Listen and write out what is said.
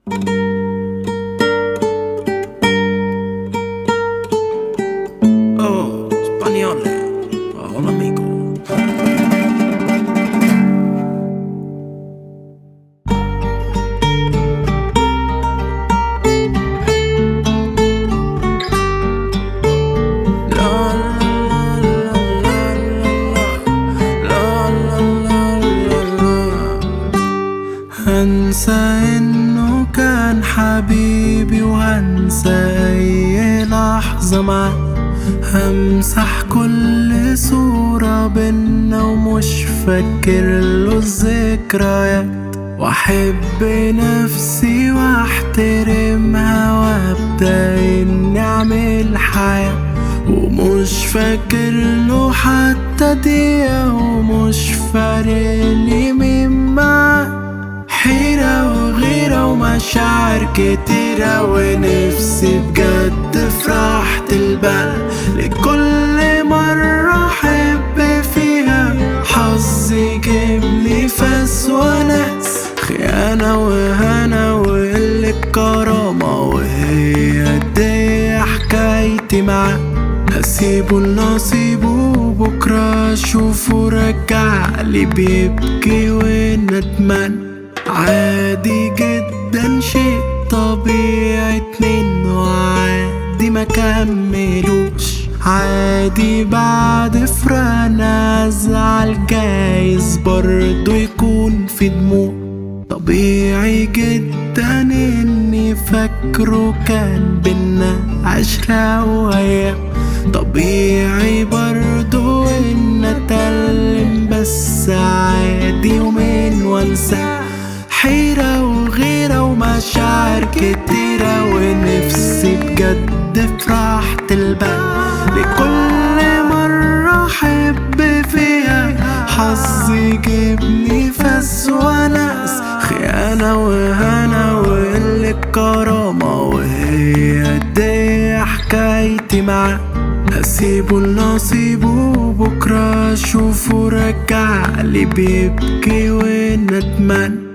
Oh, spagnole. Hola, amigo. La, la, la, la, la, la, la, la, la, la. هنسى انه كان حبيبي وهنسى اي لحظة معاه همسح كل صورة بينا ومش فاكر له الذكريات واحب نفسي واحترمها وابدا اني اعمل حياة ومش فاكر له حتى دقيقة ومش فارقلي مين معاه حيرة وغيرة ومشاعر كتيرة ونفسي بجد في راحة البال لكل مرة أحب فيها حظي جيبلي فاس وناس خيانة وهنا وقلة كرامة وهي دي حكايتي معاه هسيبه لنصيبه بكرة أشوفه رجعلي بيبكي وندمان عادي جدا شيء طبيعي اتنين وعادي ما كملوش عادي بعد فرانا ازعل جايز برضو يكون في دموع طبيعي جدا اني فاكره كان بينا عشرة وايام طبيعي برضو ان اتألم بس عادي يومين وانسى حيرة وغيرة ومشاعر كتيرة ونفسي بجد في راحة البال لكل مرة أحب فيها حظي يجيبني فاس وناس خيانة وهنا وقلة كرامة وهي دي حكايتي معاه هسيبه لنصيبه بكرة أشوفه رجعلي بيبكي وندمان